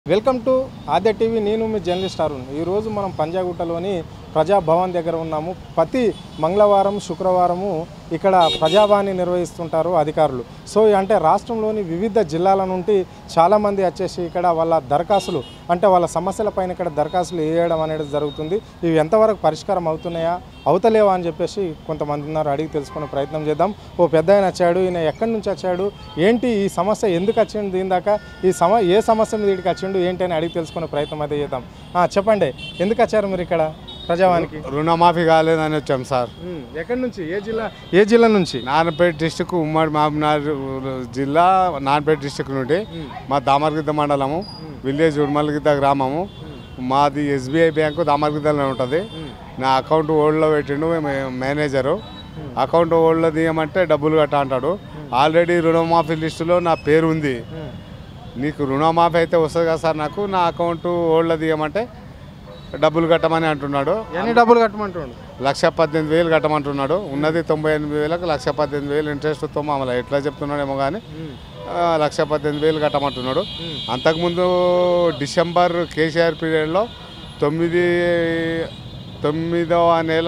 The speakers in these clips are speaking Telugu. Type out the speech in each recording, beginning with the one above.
వెల్కమ్ టు ఆద్య టీవీ నేను మీ జర్నలిస్ట్ అరుణ్ ఈరోజు మనం పంజాగుట్టలోని ప్రజాభవన్ దగ్గర ఉన్నాము ప్రతి మంగళవారం శుక్రవారము ఇక్కడ ప్రజావాణి నిర్వహిస్తుంటారు అధికారులు సో అంటే రాష్ట్రంలోని వివిధ జిల్లాల నుండి చాలామంది వచ్చేసి ఇక్కడ వాళ్ళ దరఖాస్తులు అంటే వాళ్ళ సమస్యలపైన ఇక్కడ దరఖాస్తులు వేయడం అనేది జరుగుతుంది ఇవి ఎంతవరకు పరిష్కారం అవుతున్నాయా అవుతలేవా అని చెప్పేసి కొంతమంది ఉన్నారు అడిగి తెలుసుకునే ప్రయత్నం చేద్దాం ఓ పెద్ద ఆయన వచ్చాడు ఈయన ఎక్కడి నుంచి వచ్చాడు ఏంటి ఈ సమస్య ఎందుకు వచ్చిండు దీని దాకా ఈ సమ ఏ సమస్య మీద ఇక్కడికి వచ్చిండు ఏంటి అని అడిగి తెలుసుకునే ప్రయత్నం అయితే చేద్దాం ఆ, చెప్పండి ఎందుకు వచ్చారు మీరు ఇక్కడ ప్రజావానికి రుణమాఫీ కాలేదని వచ్చాం సార్ ఉమ్, ఎక్కడి నుంచి ఏ జిల్లా ఏ జిల్లా నుంచి నారాయణపేట డిస్టిక్ ఉమ్మడి మహబూబ్నగర్ జిల్లా నారాయణపేట డిస్టిక్ నుండి మా దామర్గిద్ద మండలము విలేజ్ ఉడమలగిద్ద గ్రామము మాది ఎస్బీఐ బ్యాంకు దామర్గిద్దలో ఉంటుంది నా అకౌంట్ ఓల్డ్లో పెట్టిండు మే- మేనేజరు అకౌంట్ ఓల్డ్లో తీయమంటే డబ్బులు కట్ట అంటాడు ఆల్రెడీ రుణమాఫీ లిస్టులో నా పేరు ఉంది ఉమ్, నీకు రుణమాఫీ అయితే వస్తుంది కదా సార్ నాకు నా అకౌంట్ ఓల్డ్లో తీయమంటే డబ్బులు కట్టమని అంటున్నాడు ఎన్ని డబ్బులు కట్టమంటుండు లక్ష పద్దెనిమిది వేలు కట్టమంటున్నాడు ఉన్నది తొంభై ఎనిమిది వేలకు లక్ష పద్దెనిమిది వేలు ఇంట్రెస్ట్తో మామూలు ఎట్లా చెప్తున్నాడేమో కానీ ఉమ్, ఆ, లక్ష పద్దెనిమిది వేలు కట్టమంటున్నాడు అంతకుముందు డిసెంబర్ కేసీఆర్ పీరియడ్లో తొమ్మిది తొమ్మిదవ నెల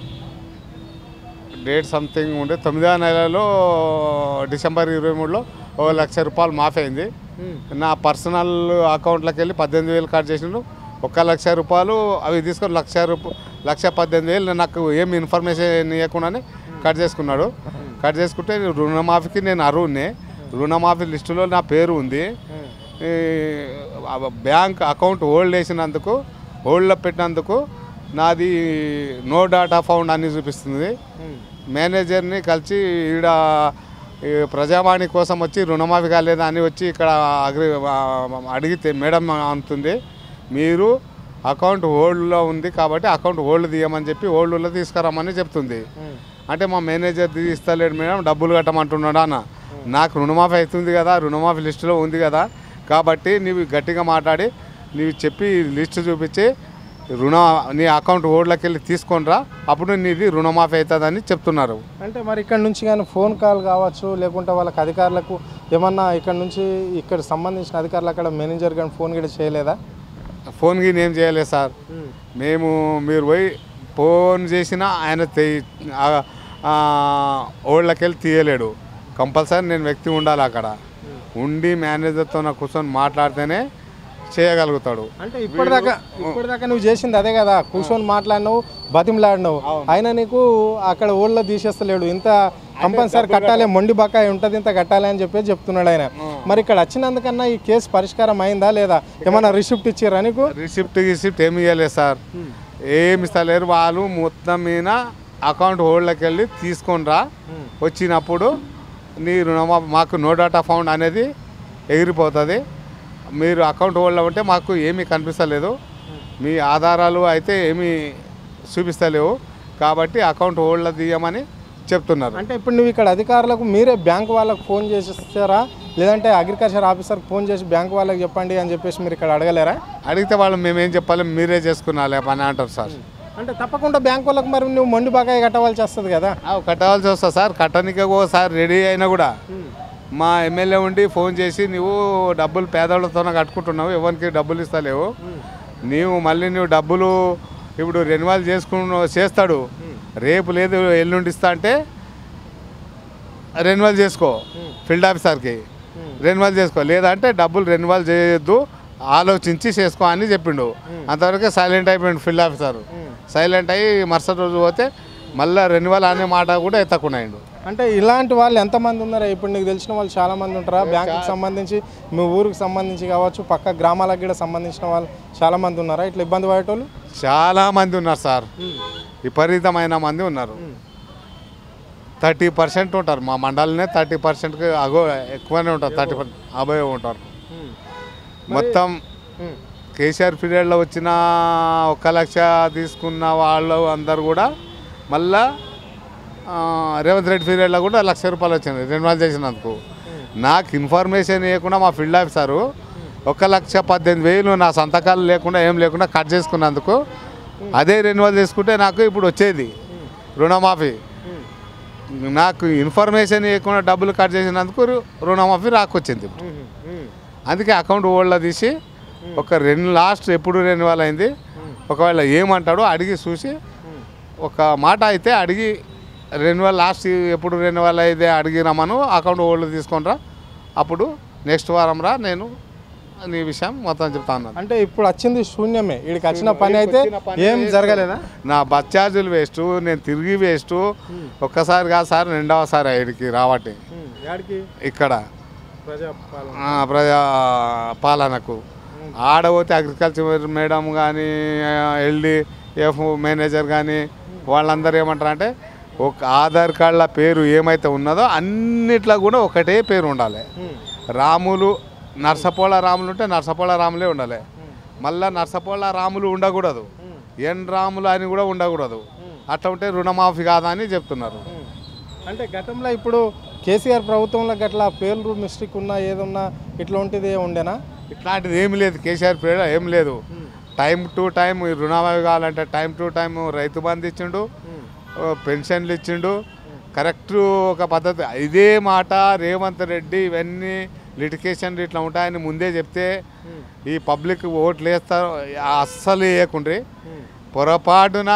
డేట్ సంథింగ్ ఉండే తొమ్మిదవ నెలలో డిసెంబర్ ఇరవై మూడులో ఓ లక్ష రూపాయలు మాఫీ అయింది ఉమ్, నా పర్సనల్ అకౌంట్లోకి వెళ్ళి పద్దెనిమిది వేలు కట్ చేసిండు ఒక్క లక్ష రూపాయలు అవి తీసుకొని లక్ష రూప లక్ష పద్దెనిమిది వేలు నాకు ఏం ఇన్ఫర్మేషన్ ఇవ్వకుండానే కట్ చేసుకున్నాడు కట్ చేసుకుంటే రుణమాఫీకి నేను అరువునే రుణమాఫీ లిస్టులో నా పేరు ఉంది ఉమ్, ఈ, ఆ బ్యాంక్ అకౌంట్ హోల్డ్ వేసినందుకు హోల్డ్లో పెట్టినందుకు నాది నో డాటా ఫౌండ్ అని చూపిస్తుంది ఉమ్, మేనేజర్ని కలిసి ఈడ ఈ ప్రజావాణి కోసం వచ్చి రుణమాఫీ కాలేదా అని వచ్చి ఇక్కడ అగ్రి ఆ, అడిగితే మేడం అంటుంది మీరు అకౌంట్ హోల్డ్లో ఉంది కాబట్టి అకౌంట్ హోల్డ్ తీయమని చెప్పి హోల్డ్లో తీసుకురమ్మని చెప్తుంది ఉమ్, అంటే మా మేనేజర్ తీస్తలేడు మేడం డబ్బులు కట్టమంటున్నాడు అన్న నాకు రుణమాఫీ అవుతుంది కదా రుణమాఫీ లిస్టులో ఉంది కదా కాబట్టి నీవు గట్టిగా మాట్లాడి నీవు చెప్పి లిస్టు చూపించి రుణ నీ అకౌంట్ హోల్డ్లోకి వెళ్ళి తీసుకొనిరా అప్పుడు నీది రుణమాఫీ అవుతుందని చెప్తున్నారు అంటే మరి ఇక్కడ నుంచి కానీ ఫోన్ కాల్ కావచ్చు లేకుంటే వాళ్ళకి అధికారులకు ఏమన్నా ఇక్కడ నుంచి ఇక్కడ సంబంధించిన అధికారులు అక్కడ మేనేజర్ కానీ ఫోన్ కూడా చేయలేదా ఫోన్ గిన్ ఏం చేయలేదు సార్ మేము మీరు పోయి ఫోన్ చేసినా ఆయన ఓళ్ళకి వెళ్ళి తీయలేడు కంపల్సరీ నేను వ్యక్తి ఉండాలి అక్కడ ఉండి మేనేజర్తో నాకు కూర్చొని మాట్లాడితేనే చేయగలుగుతాడు అంటే ఇప్పటిదాకా ఇప్పటిదాకా నువ్వు చేసింది అదే కదా కూర్చొని మాట్లాడినావు బతిమలాడినావు ఆయన నీకు అక్కడ ఊళ్ళో తీసేస్తలేడు ఇంత కంపల్సరీ కట్టాలి మొండి బకాయి ఉంటుంది ఇంత కట్టాలి అని చెప్పి చెప్తున్నాడు ఆయన మరి ఇక్కడ వచ్చినందుకన్నా ఈ కేసు పరిష్కారం అయిందా లేదా ఏమన్నా రిసిప్ట్ ఇచ్చారా నీకు రిసిప్ట్ గిసిప్ట్ ఏమి ఇవ్వలేదు సార్ ఏమి ఇస్తలేరు వాళ్ళు మొత్తం మీద అకౌంట్ హోల్డ్లోకి వెళ్ళి తీసుకొని రా వచ్చినప్పుడు నీ రుణమా మాకు నో డాటా ఫౌండ్ అనేది ఎగిరిపోతుంది మీరు అకౌంట్ హోల్డ్లో ఉంటే మాకు ఏమీ కనిపిస్తలేదు మీ ఆధారాలు అయితే ఏమీ చూపిస్తలేవు కాబట్టి అకౌంట్ హోల్డ్లో తీయమని చెప్తున్నారు అంటే ఇప్పుడు నువ్వు ఇక్కడ అధికారులకు మీరే బ్యాంక్ వాళ్ళకు ఫోన్ చేసిస్తారా లేదంటే అగ్రికల్చర్ ఆఫీసర్కి ఫోన్ చేసి బ్యాంక్ వాళ్ళకి చెప్పండి అని చెప్పేసి మీరు ఇక్కడ అడగలేరా అడిగితే వాళ్ళు మేమేం చెప్పాలి మీరే చేసుకున్నాలే పని అంటారు సార్ అంటే తప్పకుండా బ్యాంక్ వాళ్ళకి మరి నువ్వు మొండి బకాయి కట్టవలసి వస్తుంది కదా అవి కట్టవలసి వస్తా సార్ కట్టడానికి ఒకసారి రెడీ అయినా కూడా మా ఎమ్మెల్యే ఉండి ఫోన్ చేసి నువ్వు డబ్బులు పేదవాళ్ళతోనే కట్టుకుంటున్నావు ఎవరికి డబ్బులు ఇస్తలేవు నీవు మళ్ళీ నువ్వు డబ్బులు ఇప్పుడు రెన్యువల్ చేసుకున్న చేస్తాడు రేపు లేదు ఎల్లుండి ఇస్తా అంటే రెన్యువల్ చేసుకో ఫీల్డ్ ఆఫీసర్కి రెన్యువల్ చేసుకో లేదంటే డబ్బులు రెన్యువల్ చేయొద్దు ఆలోచించి చేసుకో అని చెప్పిండు అంతవరకే సైలెంట్ అయిపోయిండు ఫీల్డ్ ఆఫీసర్ సైలెంట్ అయ్యి మరుసటి రోజు పోతే మళ్ళీ రెన్యువల్ అనే మాట కూడా ఎత్తకున్నాడు అంటే ఇలాంటి వాళ్ళు ఎంతమంది ఉన్నారా ఇప్పుడు నీకు తెలిసిన వాళ్ళు చాలా మంది ఉంటారా బ్యాంకుకి సంబంధించి మీ ఊరికి సంబంధించి కావచ్చు పక్క గ్రామాలకు కూడా సంబంధించిన వాళ్ళు చాలా మంది ఉన్నారా ఇట్లా ఇబ్బంది పడేటోళ్ళు చాలా మంది ఉన్నారు సార్ విపరీతమైన మంది ఉన్నారు థర్టీ పర్సెంట్ ఉంటారు మా మండలనే థర్టీ పర్సెంట్కి అగో ఎక్కువనే ఉంటారు థర్టీ పర్సెంట్ అబోవ్ ఉంటారు మొత్తం కేసీఆర్ పీరియడ్లో వచ్చిన ఒక లక్ష తీసుకున్న వాళ్ళు అందరు కూడా మళ్ళా ఆ, రేవంత్ రెడ్డి పీరియడ్లో కూడా లక్ష రూపాయలు వచ్చింది రెన్యువల్ చేసినందుకు నాకు ఇన్ఫర్మేషన్ ఇవ్వకుండా మా ఫీల్డ్ ఆఫీసరు ఒక లక్ష పద్దెనిమిది వేలు నా సంతకాలు లేకుండా ఏం లేకుండా కట్ చేసుకున్నందుకు అదే రెన్యువల్ చేసుకుంటే నాకు ఇప్పుడు వచ్చేది రుణమాఫీ నాకు ఇన్ఫర్మేషన్ ఇవ్వకుండా డబ్బులు కట్ చేసినందుకు రు- రుణమాఫీ రాకొచ్చింది అందుకే అకౌంట్ ఓల్డ్లో తీసి ఒక రెండు లాస్ట్ ఎప్పుడు రెన్యువల్ అయింది ఒకవేళ ఏమంటాడో అడిగి చూసి ఒక మాట అయితే అడిగి రెన్యువల్ లాస్ట్ ఎప్పుడు రెన్యువల్ అయితే అడిగి రమ్మను అకౌంట్ హోల్డ్ తీసుకొని అప్పుడు నెక్స్ట్ వారం రా నేను నీ విషయం మొత్తం చెప్తాను అంటే ఇప్పుడు వచ్చింది శూన్యమే వీడికి వచ్చిన పని అయితే వచ్చిన పని ఏం waste. జరగలేదా నా బస్ ఛార్జీలు వేస్ట్ నేను తిరిగి వేస్ట్ ఒక్కసారి కాదు సార్ రెండవసారి ఆయనకి రావట్టి యాడికి ఇక్కడ ప్రజాపాలన ఆ, ప్రజా పాలనకు ఆడపోతే అగ్రికల్చర్ మేడం కానీ ఎల్డి ఎఫ్ మేనేజర్ కానీ వాళ్ళందరూ ఏమంటారు అంటే ఒక ఆధార్ కార్డుల పేరు ఏమైతే ఉన్నదో అన్నిట్లో కూడా ఒకటే పేరు ఉండాలి రాములు నర్సపోళ రాములు ఉంటే నర్సపోళ రాములే ఉండాలి మళ్ళా నర్సపోళ రాములు ఉండకూడదు ఎన్ రాములు అని కూడా ఉండకూడదు అట్లా ఉంటే రుణమాఫీ కాదా అని చెప్తున్నారు అంటే గతంలో ఇప్పుడు కేసీఆర్ ప్రభుత్వంలో గట్లా పేర్లు మిస్టేక్ ఉన్నా ఏదున్నా ఇట్లాంటిది ఉండేనా ఇట్లాంటిది ఏమి లేదు కేసీఆర్ పీరియడ్ ఏం లేదు టైం టు టైం ఈ రుణమాఫీ కావాలంటే టైం టు టైం రైతు బంధు ఇచ్చిండు ఓ పెన్షన్లు ఇచ్చిండు కరెక్ట్ ఒక పద్ధతి ఇదే మాట రేవంత్ రెడ్డి ఇవన్నీ లిటికేషన్లు ఇట్లా ఉంటాయని ముందే చెప్తే ఈ పబ్లిక్ ఓట్లు వేస్తారు అస్సలు వేయకుండ్రి పొరపాటున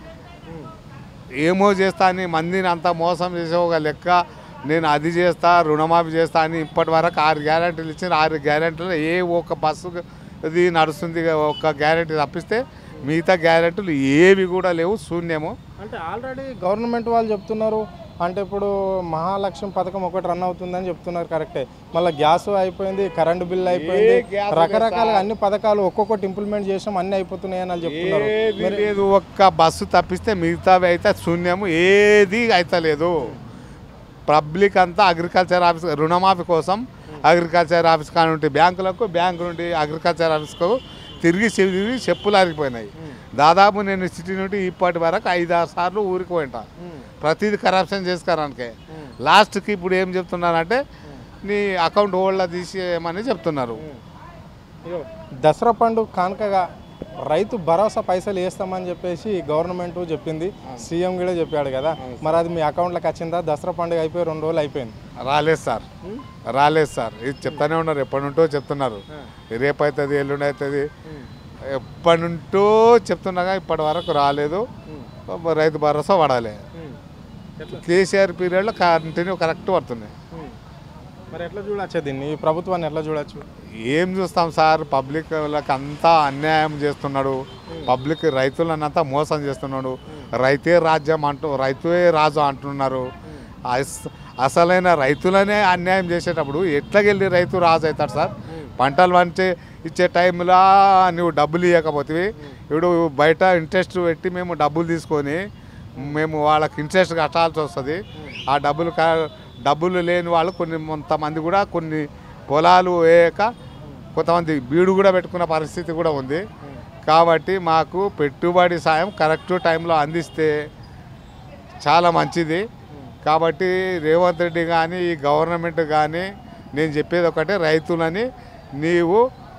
ఏమో చేస్తా అని మందిని అంతా మోసం చేసే ఒక లెక్క నేను అది చేస్తా రుణమాఫీ చేస్తా అని ఇప్పటి వరకు ఆరు గ్యారెంటీలు ఇచ్చిన ఆరు గ్యారెంటీలు ఏ ఒక్క బస్సు ఇది నడుస్తుంది ఒక్క గ్యారెంటీ తప్పిస్తే మిగతా గ్యారెంటీలు ఏవి కూడా లేవు శూన్యము అంటే ఆల్రెడీ గవర్నమెంట్ వాళ్ళు చెప్తున్నారు అంటే ఇప్పుడు మహాలక్ష్యం పథకం ఒకటి రన్ అవుతుందని చెప్తున్నారు కరెక్టే మళ్ళీ గ్యాస్ అయిపోయింది కరెంటు బిల్ అయిపోయింది గ్యాస్ రకరకాల అన్ని పథకాలు ఒక్కొక్కటి ఇంప్లిమెంట్ చేసాం అన్ని అయిపోతున్నాయి అని వాళ్ళు చెప్తున్నారు ఏది లేదు ఒక్క బస్సు తప్పిస్తే మిగతావి అయితే శూన్యము ఏది అయితే లేదు పబ్లిక్ అంతా అగ్రికల్చర్ ఆఫీస్ రుణమాఫీ కోసం అగ్రికల్చర్ ఆఫీస్ కాని నుండి బ్యాంకులకు బ్యాంకు నుండి అగ్రికల్చర్ ఆఫీస్కు తిరిగి తిరిగి చెప్పులు ఆరిపోయినాయి దాదాపు నేను సిటీ నుండి ఇప్పటి వరకు ఐదు ఆరు సార్లు ఊరికి పోయింటా ప్రతిదీ కరప్షన్ చేసుకోవడానికే లాస్ట్కి ఇప్పుడు ఏం చెప్తున్నారంటే నీ అకౌంట్ హోల్డ్లో తీసేయమని చెప్తున్నారు ఇగో, దసరా పండుగ కానుకగా రైతు భరోసా పైసలు వేస్తామని చెప్పేసి గవర్నమెంట్ చెప్పింది సీఎం కూడా చెప్పాడు కదా మరి అది మీ అకౌంట్లోకి వచ్చిందా దసరా పండుగ అయిపోయి రెండు రోజులు అయిపోయింది రాలేదు సార్ రాలేదు సార్ ఇది చెప్తానే ఉన్నారు ఎప్పటి నుంటో చెప్తున్నారు రేపు అవుతుంది ఎల్లుండి అవుతుంది ఎప్పటి నుంటో చెప్తున్నాగా ఇప్పటి వరకు రాలేదు రైతు భరోసా పడాలి కేసీఆర్ పీరియడ్లో కంటిన్యూ కరెక్ట్ పడుతున్నాయి మరి ఎట్లా చూడొచ్చు దీన్ని ఈ ప్రభుత్వాన్ని ఎట్లా చూడొచ్చు ఏం చూస్తాం సార్ పబ్లిక్ వాళ్ళకి అంతా అన్యాయం చేస్తున్నాడు పబ్లిక్ రైతులనంతా మోసం చేస్తున్నాడు రైతే రాజ్యం అంటూ రైతే రాజు అంటున్నారు అస్- అసలైన రైతులనే అన్యాయం చేసేటప్పుడు ఎట్లాగెళ్ళి రైతు రాజు అవుతాడు సార్ పంటలు పంచే ఇచ్చే టైంలో నువ్వు డబ్బులు ఇవ్వకపోతే ఇప్పుడు బయట ఇంట్రెస్ట్ పెట్టి మేము డబ్బులు తీసుకొని మేము వాళ్ళకి ఇంట్రెస్ట్ కట్టాల్సి వస్తుంది ఆ డబ్బులు క- డబ్బులు లేని వాళ్ళు కొన్ని కొంతమంది కూడా కొన్ని పొలాలు వేయక కొంతమంది బీడు కూడా పెట్టుకున్న పరిస్థితి కూడా ఉంది కాబట్టి మాకు పెట్టుబడి సాయం కరెక్ట్ టైంలో అందిస్తే చాలా మంచిది కాబట్టి రేవంత్ రెడ్డి కానీ ఈ గవర్నమెంట్ కానీ నేను చెప్పేది ఒకటే రైతులని నీవు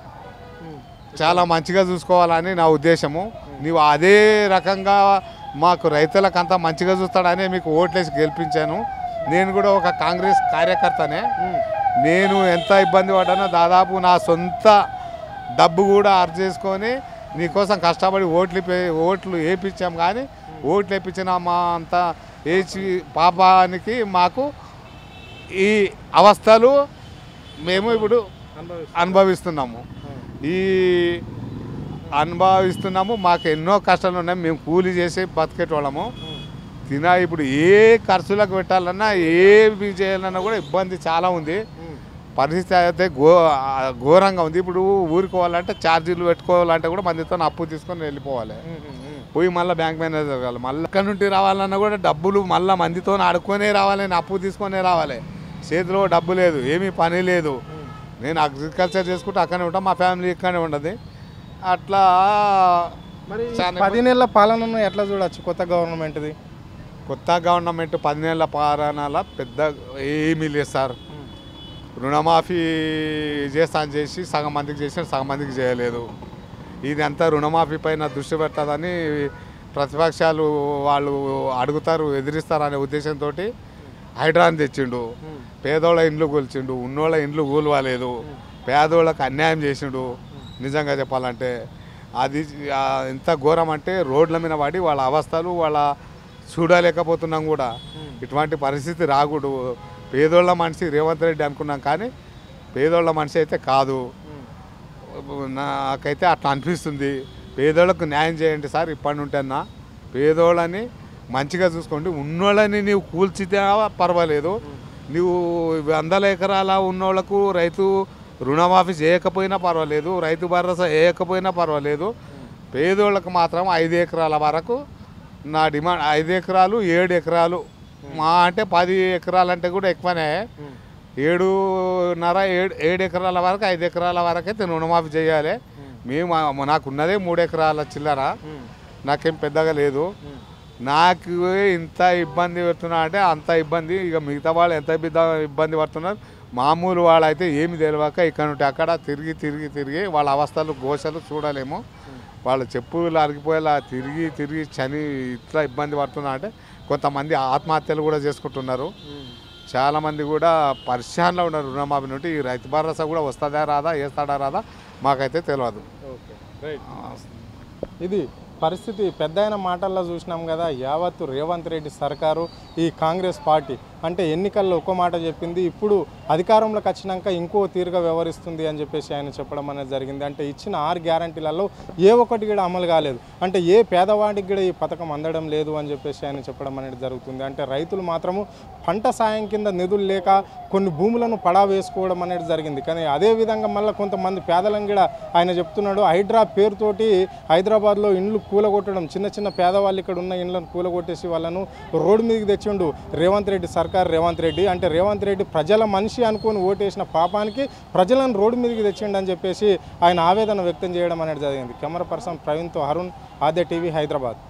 చాలా మంచిగా చూసుకోవాలని నా ఉద్దేశము నీవు అదే రకంగా మాకు రైతులకు అంతా మంచిగా చూస్తాడని మీకు ఓట్లేసి గెలిపించాను నేను కూడా ఒక కాంగ్రెస్ కార్యకర్తనే నేను ఎంత ఇబ్బంది పడ్డానో దాదాపు నా సొంత డబ్బు కూడా అర్జు చేసుకొని నీకోసం కష్టపడి ఓట్లు పే- ఓట్లు వేయించాం కానీ ఓట్లు వేయించిన మా అంత వేసి పాపానికి మాకు ఈ అవస్థలు మేము ఇప్పుడు అనుభవిస్తున్నాము ఈ అనుభవిస్తున్నాము మాకు ఎన్నో కష్టాలు ఉన్నాయి మేము కూలీ చేసి బతికేటోళ్ళము తిన ఇప్పుడు ఏ ఖర్చులకు పెట్టాలన్నా ఏవి చేయాలన్నా కూడా ఇబ్బంది చాలా ఉంది పరిస్థితి అయితే ఘో ఘోరంగా ఉంది ఇప్పుడు ఊరికి పోవాలంటే ఛార్జీలు పెట్టుకోవాలంటే కూడా మందితో అప్పు తీసుకొని వెళ్ళిపోవాలి పోయి మళ్ళీ బ్యాంక్ మేనేజర్ కావాలి మళ్ళీ అక్కడ నుండి రావాలన్నా కూడా డబ్బులు మళ్ళీ మందితో ఆడుకొనే రావాలి అప్పు తీసుకొనే రావాలి చేతిలో డబ్బు లేదు ఏమీ పని లేదు నేను అగ్రికల్చర్ చేసుకుంటే అక్కడే ఉంటాం మా ఫ్యామిలీ ఇక్కడనే ఉండదు అట్లా మరి చాలా పది నెలల పాలనను ఎట్లా చూడొచ్చు కొత్త గవర్నమెంట్ది కొత్త గవర్నమెంట్ పది నెలల పాలనల పెద్ద ఏమీ లేదు సార్ రుణమాఫీ చేస్తా అని చేసి సగం మందికి చేసిన సగం మందికి చేయలేదు ఇది అంతా రుణమాఫీ పైన దృష్టి పెడతాదని ప్రతిపక్షాలు వాళ్ళు అడుగుతారు ఎదిరిస్తారు అనే ఉద్దేశంతో హైడ్రాన్ తెచ్చిండు పేదోళ్ళ ఇండ్లు కూల్చిండు ఉన్నోళ్ళ ఇండ్లు కూలవాలేదు పేదోళ్ళకి అన్యాయం చేసిండు నిజంగా చెప్పాలంటే అది ఆ, ఎంత ఘోరం అంటే రోడ్ల మీద పడి వాళ్ళ అవస్థలు వాళ్ళ చూడలేకపోతున్నాం కూడా ఇటువంటి పరిస్థితి రాకూడదు పేదోళ్ళ మనిషి రేవంత్ రెడ్డి అనుకున్నాం కానీ పేదోళ్ళ మనిషి అయితే కాదు నాకైతే అట్లా అనిపిస్తుంది పేదోళ్ళకు న్యాయం చేయండి సార్ ఇప్పటి నుంటేనా పేదోళ్ళని మంచిగా చూసుకోండి ఉన్నోళ్ళని నీవు కూల్చితే పర్వాలేదు నువ్వు వందల ఎకరాల ఉన్నోళ్ళకు రైతు రుణమాఫీ చేయకపోయినా పర్వాలేదు రైతు భరోసా వేయకపోయినా పర్వాలేదు పేదోళ్ళకు మాత్రం ఐదు ఎకరాల వరకు నా డిమాండ్ ఐదు ఎకరాలు ఏడు ఎకరాలు మా అంటే పది ఎకరాలు అంటే కూడా ఎక్కువనే ఏడున్నర ఏడు ఏడు ఎకరాల వరకు ఐదు ఎకరాల వరకు అయితే రుణమాఫీ చేయాలి మేము నాకు ఉన్నదే మూడు ఎకరాల చిల్లర నాకేం పెద్దగా లేదు నాకు ఇంత ఇబ్బంది పెడుతున్నా అంటే అంత ఇబ్బంది ఇక మిగతా వాళ్ళు ఎంత ఇబ్బ- ఇబ్బంది పడుతున్నారు మామూలు వాళ్ళైతే ఏమి తెలియక ఇక్కడ నుండి అక్కడ తిరిగి తిరిగి తిరిగి వాళ్ళ అవస్థలు గోసలు చూడలేము వాళ్ళ చెప్పులు అరిగిపోయేలా తిరిగి తిరిగి చని ఇట్లా ఇబ్బంది పడుతున్నా అంటే కొంతమంది ఆత్మహత్యలు కూడా చేసుకుంటున్నారు చాలామంది కూడా పరిశాన్లో ఉన్నారు రుణమాఫీ నుండి ఈ రైతు భరోసా కూడా వస్తుందా రాదా వేస్తాడా రాదా మాకైతే తెలియదు ఓకే రైట్ ఇది పరిస్థితి పెద్ద ఆయన మాటల్లో చూసినాం కదా యావత్తు రేవంత్ రెడ్డి సర్కారు ఈ కాంగ్రెస్ పార్టీ అంటే ఎన్నికల్లో ఒక మాట చెప్పింది ఇప్పుడు అధికారంలోకి వచ్చినాక ఇంకో తీరుగా వ్యవహరిస్తుంది అని చెప్పేసి ఆయన చెప్పడం అనేది జరిగింది అంటే ఇచ్చిన ఆరు గ్యారంటీలలో ఏ ఒక్కటి కూడా అమలు కాలేదు అంటే ఏ పేదవాడికి కూడా ఈ పథకం అందడం లేదు అని చెప్పేసి ఆయన చెప్పడం అనేది జరుగుతుంది అంటే రైతులు మాత్రము పంట సాయం కింద నిధులు లేక కొన్ని భూములను పడా వేసుకోవడం అనేది జరిగింది కానీ అదే విధంగా మళ్ళీ కొంతమంది పేదలను కూడా ఆయన చెప్తున్నాడు హైడ్రా పేరుతోటి హైదరాబాద్లో ఇండ్లు కూలగొట్టడం చిన్న చిన్న పేదవాళ్ళు ఇక్కడ ఉన్న ఇండ్లను కూలగొట్టేసి వాళ్ళను రోడ్డు మీదకి తెచ్చిండు రేవంత్ రెడ్డి సర్కార్ రేవంత్ రెడ్డి అంటే రేవంత్ రెడ్డి ప్రజల మనిషి అనుకొని ఓటేసిన పాపానికి ప్రజలను రోడ్డు మీదకి తెచ్చిండు అని చెప్పేసి ఆయన ఆవేదన వ్యక్తం చేయడం అనేది జరిగింది కెమెరా పర్సన్ ప్రవీణ్తో అరుణ్ ఆద్య టీవీ హైదరాబాద్